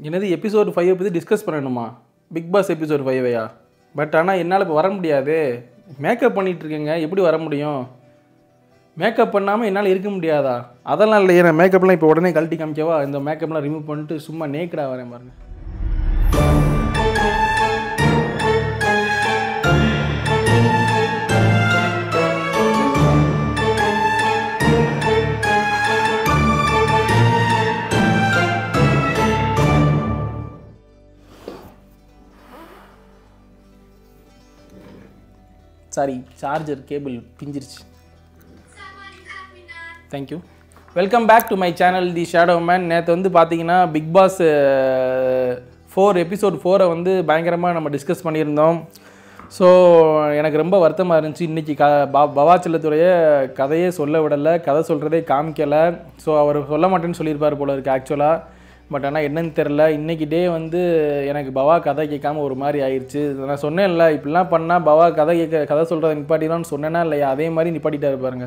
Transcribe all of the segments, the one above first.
என்னது episode five பற்றி discuss பண்ணணுமா பிக் பாஸ் எபிசோடு ஃபைவையா பட் ஆனால் என்னால் இப்போ வர முடியாது மேக்கப் பண்ணிகிட்டு இருக்கேங்க எப்படி வர முடியும் மேக்கப் பண்ணாமல் என்னால் இருக்க முடியாதா அதெல்லாம் இல்லையே நான் மேக்கப்லாம் இப்போ உடனே கழட்டி காமிக்கவா இந்த மேக்கப்லாம் ரிமூவ் பண்ணிட்டு சும்மா நேக்கடாக வரேன் பாருங்க சாரி சார்ஜர் கேபிள் பிஞ்சிருச்சு thank you welcome back to my channel the Shadow Man நேற்று வந்து பார்த்தீங்கன்னா பிக் பாஸ் ஃபோர் எபிசோட் ஃபோரை வந்து பயங்கரமாக நம்ம டிஸ்கஸ் பண்ணியிருந்தோம் ஸோ எனக்கு ரொம்ப வருத்தமாக இருந்துச்சு இன்றைக்கி க பா பவாச்சலத்துடைய கதையே சொல்ல விடலை கதை சொல்கிறதே காமிக்கலை ஸோ அவர் சொல்ல மாட்டேன்னு சொல்லியிருப்பார் போல இருக்கு ஆக்சுவலாக பட் ஆனால் என்னன்னு தெரில இன்றைக்கி டே வந்து எனக்கு பவா கதை கேட்காம ஒரு மாதிரி ஆயிடுச்சு நான் சொன்னேன்ல இப்படிலாம் பண்ணால் பவா கதை கேட்க கதை சொல்கிறத நிப்பாட்டிடான்னு சொன்னேன்னா இல்லையா அதே மாதிரி நிப்பாட்டிட்டாரு பாருங்க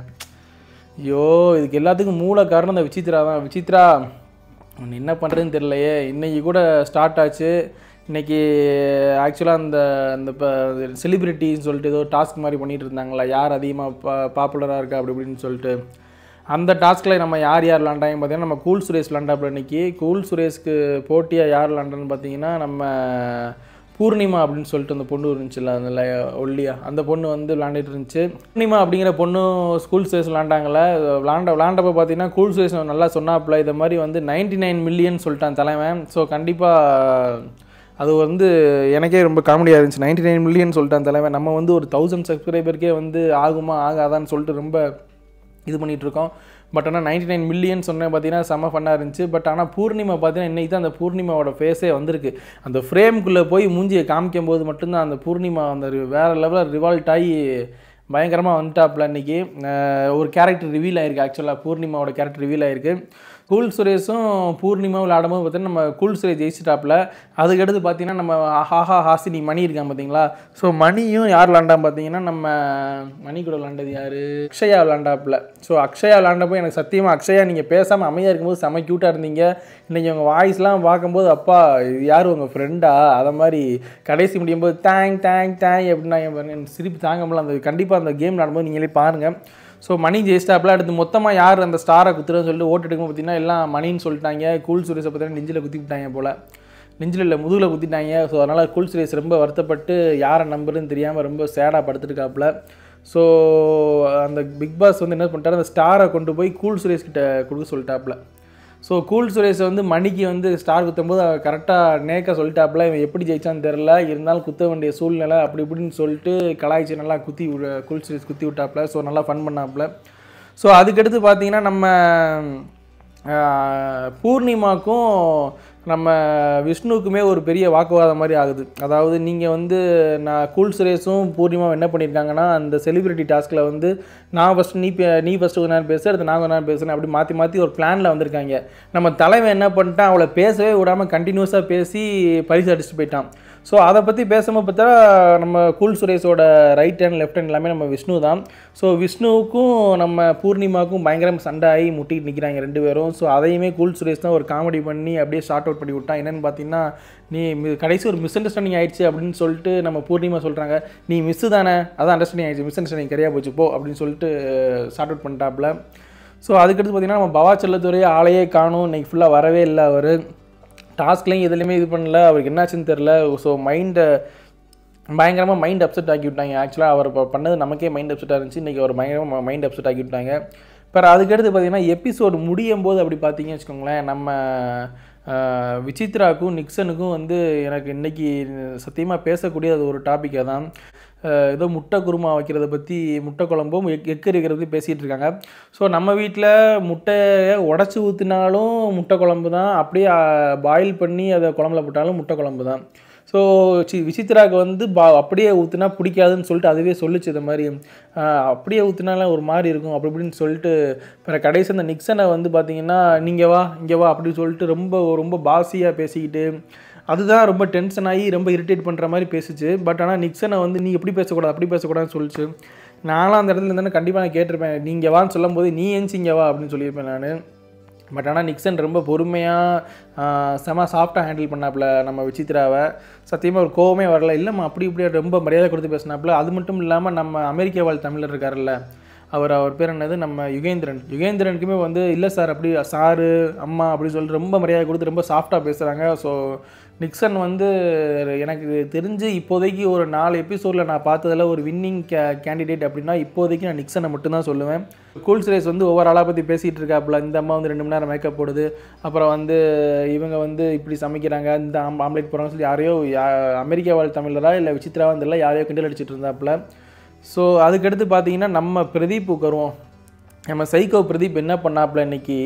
ஐயோ இதுக்கு எல்லாத்துக்கும் மூல காரணம் இந்த விசித்ரா தான் விசித்ரா உன்னை என்ன பண்ணுறதுன்னு தெரியலையே இன்னைக்கு கூட ஸ்டார்ட் ஆச்சு இன்னைக்கு ஆக்சுவலாக அந்த அந்த இப்போ செலிப்ரிட்டின்னு சொல்லிட்டு ஏதோ டாஸ்க் மாதிரி பண்ணிட்டு இருந்தாங்களா யார் அதிகமாக பா பாப்புலராக இருக்கா அப்படி இப்படின்னு சொல்லிட்டு அந்த டாஸ்கில் நம்ம யார் யார் விளாண்டாங்க பார்த்தீங்கன்னா நம்ம கூல் சுரேஷ் விளாண்டாப்புல இன்னைக்கு கூல் சுரேஷ்க்கு போட்டியாக யார் விளாண்டான்னு பார்த்தீங்கன்னா நம்ம பூர்ணிமா அப்படின்னு சொல்லிட்டு அந்த பொண்ணு இருந்துச்சுல்ல அந்த ல- ஒல்லியா அந்த பொண்ணு வந்து விளாண்டுட்டு இருந்துச்சு பூர்ணிமா அப்படிங்கிற பொண்ணு ஸ்கூல் சுரேஷ் விளாண்டாங்களே விளாண்ட விளாண்டப்ப பார்த்தீங்கன்னா கூல் சுரேஷ் நல்லா சொன்னாப்புல இதை மாதிரி வந்து நைன்டி நைன் மில்லியன் சொல்லிட்டான் தலைவன் ஸோ கண்டிப்பாக அது வந்து எனக்கே ரொம்ப காமெடியாக இருந்துச்சு நைன்டி நைன் மில்லியன் சொல்லிட்டான் தலைவன் நம்ம வந்து ஒரு தௌசண்ட் சப்ஸ்கிரைபருக்கே வந்து ஆகுமா ஆகாதான்னு சொல்லிட்டு ரொம்ப இது பண்ணிட்டு இருக்கோம் பட் ஆனால் நைன்டி நைன் மில்லியன் சொன்னேன் பார்த்தீங்கன்னா செம்ம ஃபன்னாக இருந்துச்சு பட் ஆனால் பூர்ணிமா பார்த்தீங்கன்னா இன்றைக்கி தான் அந்த பூர்ணிமாவோட ஃபேஸே வந்திருக்கு அந்த ஃப்ரேம்குள்ளே போய் மூஞ்சியை காமிக்கும் போது மட்டும்தான் அந்த பூர்ணிமா அந்த ரி- வேற லெவலில் ரிவால்ட் ஆகி பயங்கரமாக வந்துட்டாப்புல இன்னைக்கு அஹ் ஒரு கேரக்டர் ரிவீல் ஆயிருக்கு ஆக்சுவலாக பூர்ணிமாவோட கேரக்டர் ரிவீல் ஆயிருக்கு கூல் சுரேஷும் பூர்ணிமாவும் விளையாடும்போது பார்த்தீங்கன்னா நம்ம கூல் சுரேஷ் ஜெயிச்சிட்டாப்புல அதுக்கடுத்து பார்த்தீங்கன்னா நம்ம ஹாஹா ஹாசினி மணி இருக்கான் பார்த்தீங்களா ஸோ மணியும் யார் விளாண்டான் பார்த்தீங்கன்னா நம்ம மணி கூட விளாண்டது யார் அக்ஷயா விளாண்டாப்புல ஸோ அக்ஷயா விளாண்டப்போ எனக்கு சத்தியமாக அக்ஷயா நீங்கள் பேசாமல் அமைதியாக இருக்கும்போது செம்ம க்யூட்டாக இருந்தீங்க இன்றைக்கி உங்கள் வாய்ஸ்லாம் பார்க்கும்போது அப்பா இது யார் உங்கள் ஃப்ரெண்டா அதை மாதிரி கடைசி முடியும் போது தேங்க் தேங்க் தேங்க் அப்படின்னாங்க பாருங்க எனக்கு சிரிப்பு தாங்க முடியல அந்த கண்டிப்பாக அந்த கேம் விளாடும்போது நீங்களே பாருங்கள் ஸோ மணி ஜெயிஸ்டாப்பில் அடுத்து மொத்தமாக யார் அந்த ஸ்டாரை குத்துறன்னு சொல்லிட்டு ஓட்டு எடுக்கும் பார்த்தீங்கன்னா எல்லாம் மணின்னு சொல்லிட்டாங்க கூல் சுரேஷை பார்த்தீங்கன்னா நெஞ்சில் குத்தி விட்டாங்க போல் நெஞ்சில் இல்லை முதுகில் குத்திட்டாங்க ஸோ அதனால் கூல் சுரேஷ் ரொம்ப வருத்தப்பட்டு யாரை நம்புறதுன்னு தெரியாமல் ரொம்ப சேடாக படுத்துருக்காப்புல ஸோ அந்த பிக் பாஸ் வந்து என்ன பண்ணிட்டாரு அந்த ஸ்டாரை கொண்டு போய் கூல் சுரேஷ் கிட்ட கொடுக்க சொல்லிட்டாப்புல ஸோ கூல் சுரேஷ் வந்து மணிக்கு வந்து ஸ்டார் குத்தும்போது அவர் கரெக்டாக நேக்க சொல்லிட்டாப்புல இவன் எப்படி ஜெயிச்சான்னு தெரில இருந்தாலும் குத்த வேண்டிய சூழ்நிலை அப்படி இப்படின்னு சொல்லிட்டு கலாய்ச்சி நல்லா குத்தி விட கூல் சுரேஷ் குத்தி விட்டாப்புல ஸோ நல்லா ஃபன் பண்ணாப்புல ஸோ அதுக்கடுத்து பார்த்தீங்கன்னா நம்ம ஆஹ், பூர்ணிமாக்கும் நம்ம விஷ்ணுவுக்குமே ஒரு பெரிய வாக்குவாதம் மாதிரி ஆகுது அதாவது நீங்கள் வந்து நான் கூல் சுரேஷும் பூர்ணிமாவும் என்ன பண்ணியிருக்காங்கன்னா அந்த செலிபிரிட்டி டாஸ்கில் வந்து நான் ஃபஸ்ட்டு நீ பே- நீ ஃபஸ்ட்டு கொஞ்ச நேரம் பேசு அடுத்து நான் கொஞ்ச நேரம் பேசுகிறேன் அப்படி மாற்றி மாற்றி ஒரு பிளானில் வந்திருக்காங்க நம்ம தலைவன் என்ன பண்ணிட்டான் அவளை பேசவே விடாமல் கண்டினியூஸாக பேசி பரிசு அடிச்சுட்டு போயிட்டான் ஸோ அதை பற்றி பேசும்போது பார்த்தா நம்ம கூல் சுரேஷோட ரைட் ஹேண்ட் லெஃப்ட் ஹேண்ட் எல்லாமே நம்ம விஷ்ணு தான் ஸோ விஷ்ணுவுக்கும் நம்ம பூர்ணிமாவுக்கும் பயங்கரம் சண்டை ஆகி முட்டிட்டு நிற்கிறாங்க ரெண்டு பேரும் ஸோ அதையுமே கூல் சுரேஷ் தான் ஒரு காமெடி பண்ணி அப்படியே ஷார்ட் அவுட் பண்ணி விட்டான் என்னென்னு பார்த்தீங்கன்னா நீ மி- கடைசி ஒரு மிஸ் அண்டர்ஸ்டாண்டிங் ஆயிடுச்சு அப்படின்னு சொல்லிட்டு நம்ம பூர்ணிமா சொல்கிறாங்க நீ மிஸ்ஸு தானே அதான் அண்டர்ஸ்டாண்டிங் ஆயிடுச்சு மிஸ் அண்டர்ஸ்டாண்டிங் சரியாக போச்சு போ அப்படின்னு சொல்லிட்டு ஷார்ட் அவுட் பண்ணிட்டாப்புல ஸோ அதுக்கடுத்து பார்த்தீங்கன்னா நம்ம பவா செல்லத்துறை ஆளையே காணும் இன்னைக்கு ஃபுல்லாக வரவே இல்லை அவர் டாஸ்க்லையும் எதுலையுமே இது பண்ணல அவருக்கு என்னாச்சுன்னு தெரில ஸோ மைண்டை பயங்கரமாக மைண்ட் அப்செட் ஆக்கி விட்டாங்க ஆக்சுவலாக அவர் இப்போ பண்ணது நமக்கே மைண்ட் அப்செட்டாக இருந்துச்சு இன்றைக்கி அவர் பயங்கரமாக மைண்ட் அப்செட் ஆக்கி விட்டாங்க அப்புறம் அதுக்கடுத்து பார்த்தீங்கன்னா எபிசோடு முடியும் போது அப்படி பார்த்தீங்கன்னு வச்சுக்கோங்களேன் நம்ம ஆஹ், விசித்ராக்கும் நிக்சனுக்கும் வந்து எனக்கு இன்னைக்கு சத்தியமாக பேசக்கூடிய அது ஒரு டாப்பிக்காக தான் ஆஹ், ஏதோ முட்டை குருமா வைக்கிறத பற்றி முட்டை குழம்பும் எக் எக்கு இருக்கிறத பற்றி பேசிகிட்டு இருக்காங்க ஸோ நம்ம வீட்டில் முட்டையை உடச்சி ஊற்றினாலும் முட்டை குழம்பு தான் அப்படியே பாயில் பண்ணி அதை குழம்புல போட்டாலும் முட்டை குழம்பு தான் ஸோ சி விசித்ராவுக்கு வந்து பா அப்படியே ஊற்றுனா பிடிக்காதுன்னு சொல்லிட்டு அதுவே சொல்லுச்சு இந்த மாதிரி ஆஹ், அப்படியே ஊற்றுனாலும் ஒரு மாதிரி இருக்கும் அப்படி இப்படின்னு சொல்லிட்டு அப்புறம் கடைசி அந்த நிக்சனை வந்து பார்த்தீங்கன்னா நீங்கள் வா இங்கே வா அப்படின்னு சொல்லிட்டு ரொம்ப ரொம்ப பாசியாக பேசிக்கிட்டு அதுதான் ரொம்ப டென்ஷன் ஆகி ரொம்ப இரிட்டேட் பண்ணுற மாதிரி பேசுச்சு பட் ஆனால் நிக்சனை வந்து நீ எப்படி பேசக்கூடாது அப்படி பேசக்கூடாதுன்னு சொல்லிச்சு நானும் அந்த இடத்துல இருந்தானே கண்டிப்பாக நான் கேட்டிருப்பேன் நீங்கள் வான்னு சொல்லும் போது நீ எஞ்சி இங்கே வா அப்படின்னு சொல்லியிருப்பேன் நான் பட் ஆனால் நிக்சன் ரொம்ப பொறுமையாக செம சாஃப்டாக ஹேண்டில் பண்ணாப்புல நம்ம விசித்ராவை சத்தியமாக ஒரு கோவமே வரல இல்லைம்மா அப்படி இப்படி ரொம்ப மரியாதை கொடுத்து பேசினாப்புல அது மட்டும் இல்லாமல் நம்ம அமெரிக்க வாழ் தமிழர் இருக்காருல்ல அவர் அவர் பேர் என்னது நம்ம யுகேந்திரன் யுகேந்திரனுக்குமே வந்து இல்லை சார் அப்படி சாரு அம்மா அப்படி சொல்லிட்டு ரொம்ப மரியாதை கொடுத்து ரொம்ப சாஃப்டாக பேசுகிறாங்க ஸோ நிக்சன் வந்து எனக்கு தெரிஞ்சு இப்போதைக்கு ஒரு நாலு எபிசோடில் நான் பார்த்ததில் ஒரு வின்னிங் கே கேண்டிடேட் அப்படின்னா இப்போதைக்கு நான் நிக்சனை மட்டும்தான் சொல்லுவேன் கூல் சுரேஷ் வந்து ஒவ்வொரு ஆளாக பற்றி பேசிகிட்டு இருக்காப்புல இந்த அம்மா வந்து ரெண்டு மணி நேரம் மேக்கப் போடுது அப்புறம் வந்து இவங்க வந்து இப்படி சமைக்கிறாங்க இந்த ஆம் ஆம்லேட் போகிறாங்கன்னு சொல்லி யாரையோ யா- அமெரிக்கா வாழ் தமிழரா இல்லை விசித்ரா வந்து யாரையோ கிண்டல் அடிச்சிட்டு இருந்தாப்புல ஸோ அதுக்கடுத்து பார்த்தீங்கன்னா நம்ம பிரதீப் வருவோம் நம்ம சைக்கோ பிரதீப் என்ன பண்ணாப்புல இன்னைக்கு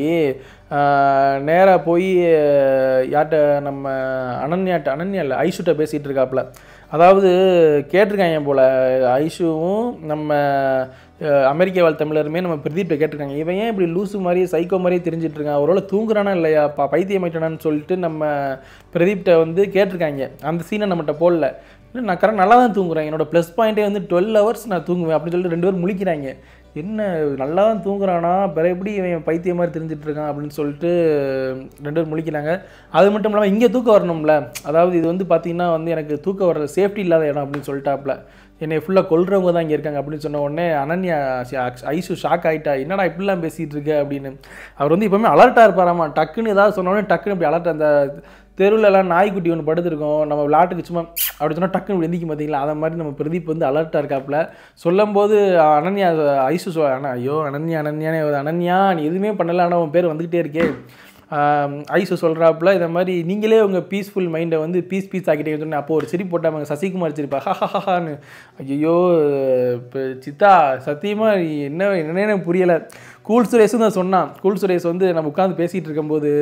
நேராக போய் யார்கிட்ட நம்ம அனன்யாட்ட அனன்யா இல்லை ஐஷுட்ட பேசிகிட்டு இருக்காப்புல அதாவது கேட்டிருக்காங்க போல் ஐஷுவும் நம்ம அஹ், அமெரிக்க வாழ் தமிழருமே நம்ம பிரதீப்ட்ட கேட்டிருக்காங்க இவன் ஏன் இப்படி லூசு மாதிரி சைக்கோ மாதிரியே தெரிஞ்சிட்டு இருக்கான் ஒருவேளை தூங்குறானா இல்லையா பா பைத்தியமாயிட்டானான்னு சொல்லிட்டு நம்ம பிரதீப்ட்ட வந்து கேட்டிருக்காங்க அந்த சீனை நம்மகிட்ட போடல இல்லை நான் கரெக்ட் நல்லா தான் தூங்குறேன் என்னோட ப்ளஸ் பாயிண்ட்டே வந்து டுவெல் ஹவர்ஸ் நான் தூங்குவேன் அப்படின்னு சொல்லிட்டு ரெண்டு பேரும் முழிக்கிறாங்க என்ன நல்லா தான் தூங்குறானா பிற எப்படி இவன் பைத்தியம் மாதிரி தெரிஞ்சிட்டு இருக்கான் அப்படின்னு சொல்லிட்டு ரெண்டு பேரும் முழிக்கிறாங்க அது மட்டும் இல்லாமல் இங்கே தூக்கம் வரணும்ல அதாவது இது வந்து பார்த்தீங்கன்னா வந்து எனக்கு தூக்கம் வர சேஃப்டி இல்லாத இடம் அப்படின்னு சொல்லிட்டாப்புல என்னை ஃபுல்லாக கொல்றவங்க தான் இங்கே இருக்காங்க அப்படின்னு சொன்ன உடனே அனன்யா ஷ- ஐஷு ஷாக் ஆயிட்டா என்னடா இப்படிலாம் பேசிகிட்டு இருக்க அப்படின்னு அவர் வந்து எப்பவுமே அலர்ட்டாக இருப்பாராமா டக்குன்னு ஏதாவது சொன்ன உடனே டக்குன்னு இப்படி அலர்ட் அந்த தெருவுல எல்லாம் நாய்க்குட்டி ஒன்று படுத்திருக்கோம் நம்ம விளாட்டுக்கு சும்மா அப்படி சொன்னால் டக்குன்னு இப்படி எந்திக்கும் பார்த்தீங்களா அதை மாதிரி நம்ம பிரதீப் வந்து அலர்ட்டாக இருக்காப்புல சொல்லும்போது அனன்யா ஐசு சொ அண்ணா ஐயோ அனன்யா அனன்யானே வருது. அனன்யா நீ எதுவுமே பண்ணல ஆனால் உன் பேர் வந்துக்கிட்டே இருக்கே ஆம், ஐசு சொல்கிறாப்புல இதை மாதிரி நீங்களே உங்கள் பீஸ்ஃபுல் மைண்டை வந்து பீஸ் பீஸ் ஆக்கிட்டீங்கன்னு சொன்னேன் அப்போ ஒரு சிரிப்பு போட்டாங்க சசிகுமார் சிரிப்பா ஹஹான்னு ஐயோ இப்போ சித்தா சத்தியமாக என்ன என்னன்னே எனக்கு புரியலை கூல் சுரேஷும் தான் சொன்னான் கூல் சுரேஷ் வந்து நம்ம உட்காந்து பேசிகிட்டு இருக்கும்போது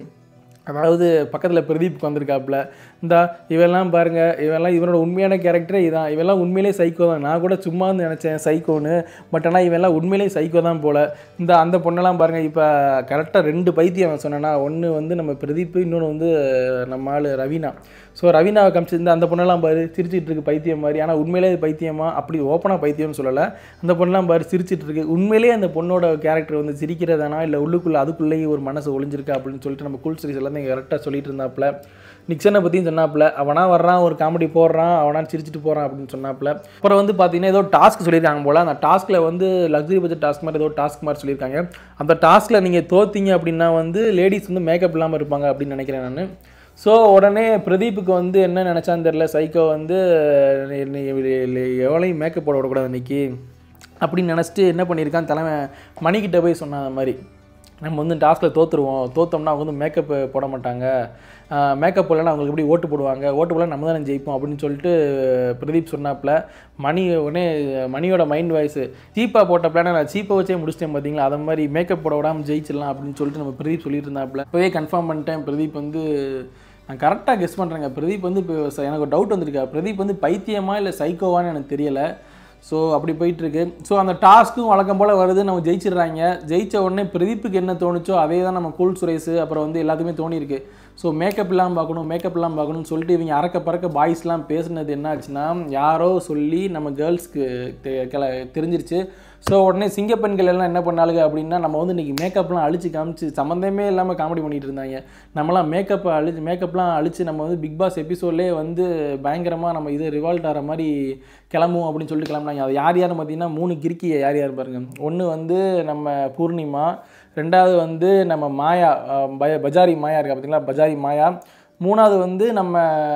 அதாவது பக்கத்தில் பிரதீப் வந்திருக்காப்புல இந்தா இவெல்லாம் பாருங்க இவெல்லாம் இவனோட உண்மையான கேரக்டரே இதான் இவெல்லாம் உண்மையிலே சைக்கோ தான் நான் கூட சும்மா வந்து நினச்சேன் சைக்கோன்னு பட் ஆனால் இவெல்லாம் உண்மையிலே சைக்கோ தான் போல இந்த அந்த பொண்ணெல்லாம் பாருங்க இப்போ கரெக்டாக ரெண்டு பைத்தியம் அவன் சொன்னேன்னா ஒன்று வந்து நம்ம பிரதீப் இன்னொன்று வந்து நம்ம ஆள் ரவீனா ஸோ ரவீனாவை காமிச்சிருந்த அந்த பொண்ணெல்லாம் பாரு சிரிச்சிட்டு இருக்கு பைத்தியம் மாதிரி ஆனால் உண்மையிலே இது பைத்தியமா அப்படி ஓப்பனாக பைத்தியம்னு சொல்லலை அந்த பொண்ணெல்லாம் பாரு சிரிச்சிட்டு இருக்கு உண்மையிலேயே அந்த பொண்ணோட கேரக்டர் வந்து சிரிக்கிறதானா இல்லை உள்ளுக்குள்ளே அதுக்குள்ளேயே ஒரு மனசு ஒளிஞ்சிருக்கா அப்படின்னு சொல்லிட்டு நம்ம கூல் சீரிஸ் எல்லாத்தையும் கரெக்டாக சொல்லிட்டு இருந்தாப்புல நிக்சனை பற்றியும் சொன்னாப்புல அவனா வர்றான் ஒரு காமெடி போடுறான் அவனா சிரிச்சிட்டு போகிறான் அப்படின்னு சொன்னாப்புல அப்புறம் வந்து பார்த்தீங்கன்னா ஏதோ டாஸ்க் சொல்லியிருக்காங்க போல் அந்த டாஸ்க்கில் வந்து லக்ஸரி பட்ஜெட் டாஸ்க் மாதிரி ஏதோ டாஸ்க் மாதிரி சொல்லியிருக்காங்க அந்த டாஸ்க்கில் நீங்கள் தோத்தீங்க அப்படின்னா வந்து லேடிஸ் வந்து மேக்கப் இல்லாமல் இருப்பாங்க அப்படின்னு நினைக்கிறேன் நான் ஸோ உடனே பிரதீப்புக்கு வந்து என்ன நினச்சான்னு தெரில சைக்கோ வந்து என்னை எவ்வளோயும் மேக்கப் போட விடக்கூடாது இன்னைக்கு அப்படின்னு நினச்சிட்டு என்ன பண்ணியிருக்கான் தலைமை மணிக்கிட்ட போய் சொன்ன அந்த மாதிரி நம்ம வந்து டாஸ்கில் தோற்றுருவோம் தோத்தோம்னா அவங்க வந்து மேக்கப் போட மாட்டாங்க மேக்கப் போடலன்னா அவங்களுக்கு எப்படி ஓட்டு போடுவாங்க ஓட்டு போடலாம் நம்ம தானே ஜெயிப்போம் அப்படின்னு சொல்லிட்டு பிரதீப் சொன்னாப்புல மணி உடனே மணியோட மைண்ட் வாய்ஸ் சீப்பாக போட்ட பிளானை நான் சீப்பை வச்சே முடிச்சிட்டேன் பார்த்தீங்களா அதை மாதிரி மேக்கப் போட விடாமல் ஜெயிச்சிடலாம் அப்படின்னு சொல்லிட்டு நம்ம பிரதீப் சொல்லிட்டு இருந்தாப்புல இப்போவே கன்ஃபார்ம் பண்ணிட்டேன் பிரதீப் வந்து நான் கரெக்டாக கெஸ் பண்ணுறேங்க பிரதீப் வந்து இப்போ ச- எனக்கு ஒரு டவுட் வந்திருக்கா பிரதீப் வந்து பைத்தியமா இல்லை சைக்கோவான்னு எனக்கு தெரியலை ஸோ அப்படி போயிட்டுருக்கு ஸோ அந்த டாஸ்க்கும் வழக்கம் போல் வருது நம்ம ஜெயிச்சிடுறாங்க ஜெயிச்ச உடனே பிரதீப்புக்கு என்ன தோணுச்சோ அதே தான் நம்ம கூல் சுரேஷ் அப்புறம் வந்து எல்லாத்துக்குமே தோணியிருக்கு ஸோ மேக்கப் இல்லாமல் பார்க்கணும் மேக்கப் இல்லாமல் பார்க்கணும்னு சொல்லிட்டு இவங்க அறக்க பறக்க பாய்ஸ்லாம் பேசுனது என்ன ஆச்சுன்னா யாரோ சொல்லி நம்ம கேர்ள்ஸ்க்கு கிள தெரிஞ்சிருச்சு ஸோ உடனே சிங்க பெண்கள் எல்லாம் என்ன பண்ணாளுங்க அப்படின்னா நம்ம வந்து இன்றைக்கி மேக்கப்லாம் அழிச்சு காமிச்சு சம்மந்தமே இல்லாமல் காமெடி பண்ணிட்டு இருந்தாங்க நம்மலாம் மேக்கப் அழிச்சு மேக்கப்லாம் அழிச்சு நம்ம வந்து பிக் பாஸ் எபிசோட்லேயே வந்து பயங்கரமாக நம்ம இது ரிவால்ட் ஆகிற மாதிரி கிளம்புவோம் அப்படின்னு சொல்லிட்டு கிளம்புனாங்க அது யார் யார் பார்த்தீங்கன்னா மூணு கிறுக்கி யார் யார் பாருங்க ஒன்று வந்து நம்ம பூர்ணிமா ரெண்டாவது வந்து நம்ம மாயா அஹ் பய- பஜாரி மாயா இருக்கா பார்த்தீங்களா பஜாரி மாயா மூணாவது வந்து நம்ம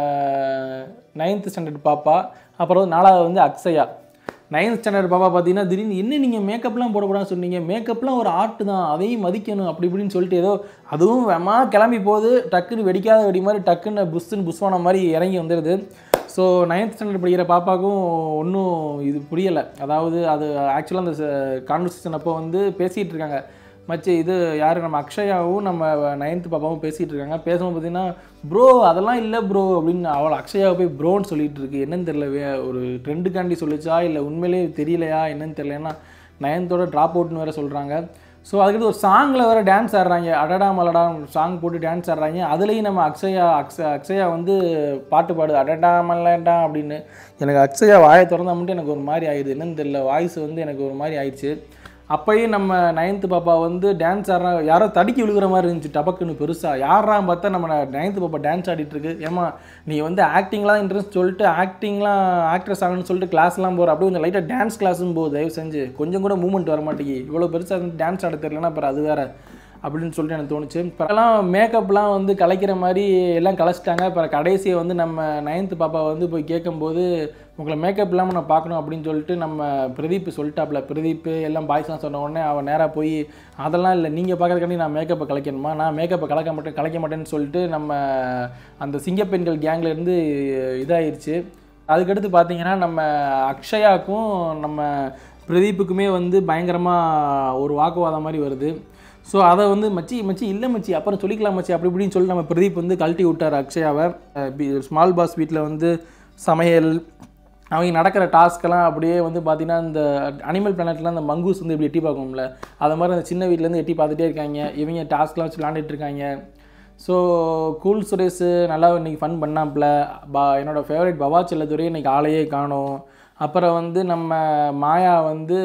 நைன்த் ஸ்டாண்டர்ட் பாப்பா அப்புறம் நாலாவது வந்து அக்ஷயா நைன்த் ஸ்டாண்டர்ட் பாப்பா பார்த்தீங்கன்னா திடீர்னு என்ன நீங்கள் மேக்கப்லாம் போடக்கூடாதுன்னு சொன்னீங்க மேக்கப்லாம் ஒரு ஆர்ட் தான் அதையும் மதிக்கணும் அப்படி இப்படின்னு சொல்லிட்டு ஏதோ அதுவும் வேமா கிளம்பி போகுது டக்குன்னு வெடிக்காத வெடி மாதிரி டக்குன்னு புஷ்ஷுன்னு புஷ்வான மாதிரி இறங்கி வந்துடுது ஸோ நைன்த் ஸ்டாண்டர்ட் படிக்கிற பாப்பாவுக்கும் ஒன்றும் இது புரியலை அதாவது அது ஆக்சுவலாக அந்த கான்வர்சேஷன் அப்போ வந்து பேசிகிட்டு இருக்காங்க மச்சி இது யார் நம்ம அக்ஷயாவும் நம்ம நைன்த் பாப்பாவும் பேசிகிட்டு இருக்காங்க பேசும்போது பார்த்தீங்கன்னா ப்ரோ அதெல்லாம் இல்லை ப்ரோ அப்படின்னு அவள் அக்ஷயாவை போய் ப்ரோன்னு சொல்லிட்டு இருக்கு என்னன்னு தெரியல வே- ஒரு ட்ரெண்டுக்காண்டி சொல்லிச்சா இல்லை உண்மையிலே தெரியலையா என்னன்னு தெரியல ஏன்னா நயன்த்தோட ட்ராப் அவுட்னு வேறு சொல்கிறாங்க ஸோ அதுக்கடுத்து ஒரு சாங்கில் வேறு டான்ஸ் ஆடுறாங்க அடடா மலடா சாங் போட்டு டான்ஸ் ஆடுறாங்க அதுலேயும் நம்ம அக்ஷயா அக்ஷ அக்ஷயா வந்து பாட்டு பாடுது அடடா மல்லடா அப்படின்னு எனக்கு அக்ஷயா வாயை திறந்தா மட்டும் எனக்கு ஒரு மாதிரி ஆயிடுது என்னன்னு தெரியல வாய்ஸ் வந்து எனக்கு ஒரு மாதிரி ஆயிடுச்சு அப்பயும் நம்ம நைன்த்து பாப்பா வந்து டான்ஸ் ஆடுறா யாரோ தடுக்கி விழுகிற மாதிரி இருந்துச்சு டபக்குன்னு பெருசாக யாராம் பார்த்தா நம்ம நைன்த்து பாப்பா டான்ஸ் ஆடிட்டு இருக்கு ஏமா நீ வந்து ஆக்டிங்லாம் இன்ட்ரெஸ்ட் சொல்லிட்டு ஆக்டிங்லாம் ஆக்ட்ரஸ் ஆகணும்னு சொல்லிட்டு கிளாஸ்லாம் போகிற அப்படியே கொஞ்சம் லைட்டாக டான்ஸ் கிளாஸும் போகுது தயவு செஞ்சு கொஞ்சம் கூட மூவ்மெண்ட் வர மாட்டேங்கி இவ்வளோ பெருசாக இருந்து டான்ஸ் ஆட தெரியலனா அப்புறம் அது வேற அப்படின்னு சொல்லிட்டு எனக்கு தோணுச்சு இப்போலாம் மேக்கப்லாம் வந்து கலைக்கிற மாதிரி எல்லாம் கலைச்சிட்டாங்க அப்புறம் கடைசியை வந்து நம்ம நைன்த்து பாப்பா வந்து போய் கேட்கும்போது உங்களை மேக்கப் இல்லாமல் நான் பார்க்கணும் அப்படின்னு சொல்லிட்டு நம்ம பிரதீப் சொல்லிட்டாப்ல பிரதீப் எல்லாம் பாய்ஸ்லாம் சொன்ன உடனே அவன் நேராக போய் அதெல்லாம் இல்லை நீங்கள் பார்க்கறதுக்காண்டி நான் மேக்கப்பை கலைக்கணுமா நான் மேக்கப்பை கலக்க மாட்டேன் கலைக்க மாட்டேன்னு சொல்லிட்டு நம்ம அந்த சிங்கப்பெண்கள் கேங்கில் இருந்து இதாயிருச்சு அதுக்கடுத்து பார்த்தீங்கன்னா நம்ம அக்ஷயாக்கும் நம்ம பிரதீப்புக்குமே வந்து பயங்கரமாக ஒரு வாக்குவாதம் மாதிரி வருது ஸோ அதை வந்து மச்சி மச்சி இல்லை மச்சி அப்புறம் சொல்லிக்கலாம் மச்சி அப்படி இப்படின்னு சொல்லி நம்ம பிரதீப் வந்து கழட்டி விட்டார் அக்ஷயாவை ஸ்மால் பாஸ் வீட்டில் வந்து சமையல் அவங்க நடக்கிற டாஸ்க்கெல்லாம் அப்படியே வந்து பார்த்தீங்கன்னா இந்த அனிமல் பிளானட்லாம் அந்த மங்கூஸ் வந்து இப்படி எட்டி பார்க்கும்ல அது மாதிரி அந்த சின்ன வீட்டிலேருந்து எட்டி பார்த்துட்டே இருக்காங்க இவங்க டாஸ்க்லாம் வச்சு விளாண்டுட்டு இருக்காங்க ஸோ கூல் சுரேஷ் நல்லா இன்னைக்கு ஃபன் பண்ணாப்புல பா என்னோடய ஃபேவரட் பவா செல்லதுரை இன்னைக்கு ஆளையே காணோம் அப்புறம் வந்து நம்ம மாயா வந்து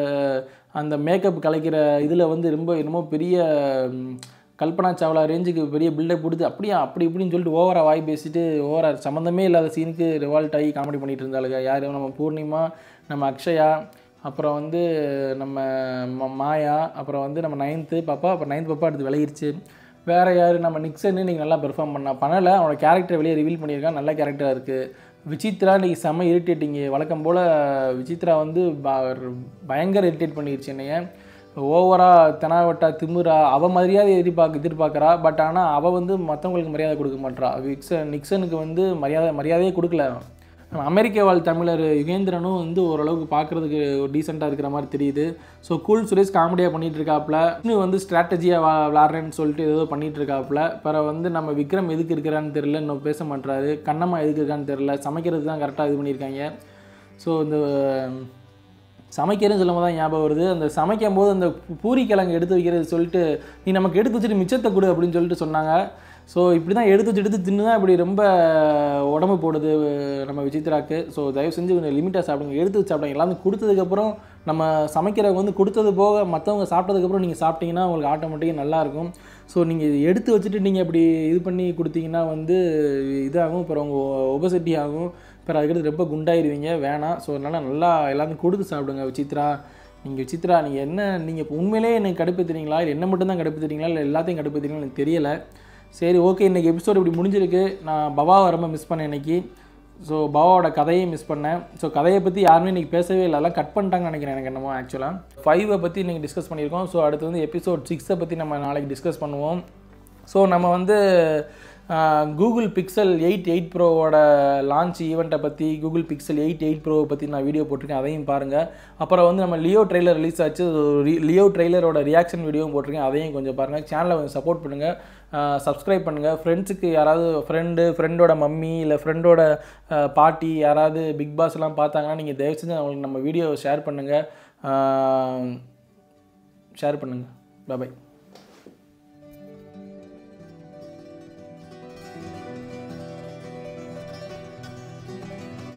அந்த மேக்கப் கலைக்கிற இதில் வந்து ரொம்ப என்னமோ பெரிய ம், கல்பனா சாவ்லா ரேஞ்சுக்கு பெரிய பில்டப் கொடுத்து அப்படியே அப்படி இப்படின்னு சொல்லிட்டு ஓவராக வாய் பேசிட்டு ஓவராக சம்மந்தமே இல்லாத சீனுக்கு ரிவால்ட் ஆகி காமெடி பண்ணிட்டு இருந்தாளுங்க யார் நம்ம பூர்ணிமா நம்ம அக்ஷயா அப்புறம் வந்து நம்ம ம- மாயா அப்புறம் வந்து நம்ம நைன்த்து பாப்பா அப்புறம் நைன்த் பாப்பா அடுத்து விளையிருச்சு வேறு யார் நம்ம நிக்சன் இன்னைக்கு நல்லா பெர்ஃபார்ம் பண்ணா பண்ணலை அவனோட கேரக்டர் வெளியே ரிவீல் பண்ணியிருக்கான் நல்ல கேரக்டராக இருக்குது விசித்ரா இன்னைக்கு செம்ம இரிட்டேட்டிங் வழக்கம் போல் விசித்ரா வந்து ப- பயங்கர இரிட்டேட் பண்ணிருச்சு என்னைய ஓவராக தெனாவட்டா திமிரா அவ மரியாதை எதிர்பார்க்க எதிர்பார்க்குறா பட் ஆனால் அவள் வந்து மற்றவங்களுக்கு மரியாதை கொடுக்க மாட்றா விக்சன் நிக்சனுக்கு வந்து மரியாதை மரியாதையே கொடுக்கல நம்ம அமெரிக்க வாழ் தமிழர் யுகேந்திரனும் வந்து ஓரளவுக்கு பார்க்குறதுக்கு டீசெண்டாக இருக்கிற மாதிரி தெரியுது ஸோ கூல் சுரேஷ் காமெடியாக பண்ணிட்டு இருக்காப்புல இன்னும் வந்து ஸ்ட்ராட்டஜியாக வா விளாட்றேன்னு சொல்லிட்டு ஏதோ பண்ணிட்டு இருக்காப்புல பிறகு வந்து நம்ம விக்ரம் எதுக்கு இருக்கிறான்னு தெரியல இன்னும் பேச மாட்றாரு கண்ணம்மா எதுக்கு இருக்கான்னு தெரியல சமைக்கிறது தான் கரெக்டாக இது பண்ணியிருக்காங்க ஸோ இந்த சமைக்கிறேன்னு சொல்லும் போது தான் ஞாபகம் வருது அந்த சமைக்கும் போது அந்த பூரி கிழங்கு எடுத்து வைக்கிறது சொல்லிட்டு நீ நமக்கு எடுத்து வச்சுட்டு மிச்சத்தை கொடு அப்படின்னு சொல்லிட்டு சொன்னாங்க ஸோ இப்படி தான் எடுத்து வச்சு எடுத்து தின்னு தான் இப்படி ரொம்ப உடம்பு போடுது நம்ம விசித்ராக்கு ஸோ தயவு செஞ்சு கொஞ்சம் லிமிட்டாக சாப்பிடுங்க எடுத்து வச்சு சாப்பிடுங்க எல்லாமே கொடுத்ததுக்கப்புறம் நம்ம சமைக்கிறவங்க வந்து கொடுத்தது போக மற்றவங்க சாப்பிட்டதுக்கப்புறம் நீங்கள் சாப்பிட்டீங்கன்னா உங்களுக்கு ஆட்டோமேட்டிக்காக நல்லாயிருக்கும் ஸோ நீங்கள் எடுத்து வச்சுட்டு நீங்கள் இப்படி இது பண்ணி கொடுத்தீங்கன்னா வந்து இதாகும் அப்புறம் உங்கள் ஒபசிட்டி ஆகும் அப்புறம் அதுக்கடுத்து ரொம்ப குண்டாயிருவீங்க வேணாம் ஸோ அதனால் நல்லா எல்லாத்தையும் கொடுத்து சாப்பிடுங்க விசித்ரா நீங்கள் விசித்ரா நீங்கள் என்ன நீங்கள் இப்போ உண்மையிலேயே எனக்கு கடுப்பேற்றுறீங்களா இல்லை என்ன மட்டும் தான் கடுப்பேற்றுறீங்களா இல்லை எல்லாத்தையும் கடுப்பேற்றுறீங்களா எனக்கு தெரியலை சரி ஓகே இன்றைக்கி எபிசோட் இப்படி முடிஞ்சிருக்கு நான் பவாவை ரொம்ப மிஸ் பண்ணேன் இன்னைக்கு ஸோ பவாவோட கதையை மிஸ் பண்ணேன் ஸோ கதையை பற்றி யாருமே இன்றைக்கி பேசவே இல்லை எல்லாம் கட் பண்ணிட்டாங்கன்னு நினைக்கிறேன் எனக்கு என்னமோ ஆக்சுவலாக ஃபைவை பற்றி இன்றைக்கி டிஸ்கஸ் பண்ணியிருக்கோம் ஸோ அடுத்து வந்து எபிசோட் சிக்ஸை பற்றி நம்ம நாளைக்கு டிஸ்கஸ் பண்ணுவோம் ஸோ நம்ம வந்து கூகுள் பிக்சல் எயிட் எயிட் ப்ரோவோட லான்ச் ஈவெண்ட்டை பற்றி கூகுள் பிக்சல் எயிட் எயிட் ப்ரோவை பற்றி நான் வீடியோ போட்டிருக்கேன் அதையும் பாருங்கள் அப்புறம் வந்து நம்ம லியோ ட்ரெய்லர் ரிலீஸ் ஆச்சு ரி- லியோ ட்ரெய்லரோட ரியாக்ஷன் வீடியோவும் போட்டிருக்கேன் அதையும் கொஞ்சம் பாருங்கள் சேனலை கொஞ்சம் சப்போர்ட் பண்ணுங்கள் சப்ஸ்கிரைப் பண்ணுங்கள் ஃப்ரெண்ட்ஸுக்கு யாராவது ஃப்ரெண்டு ஃப்ரெண்டோட மம்மி இல்லை ஃப்ரெண்டோட பாட்டி யாராவது பிக் பாஸ்லாம் பார்த்தாங்கன்னா நீங்கள் தயவு செஞ்சு அவங்களுக்கு நம்ம வீடியோ ஷேர் பண்ணுங்கள் ஷேர் பண்ணுங்கள் பாய்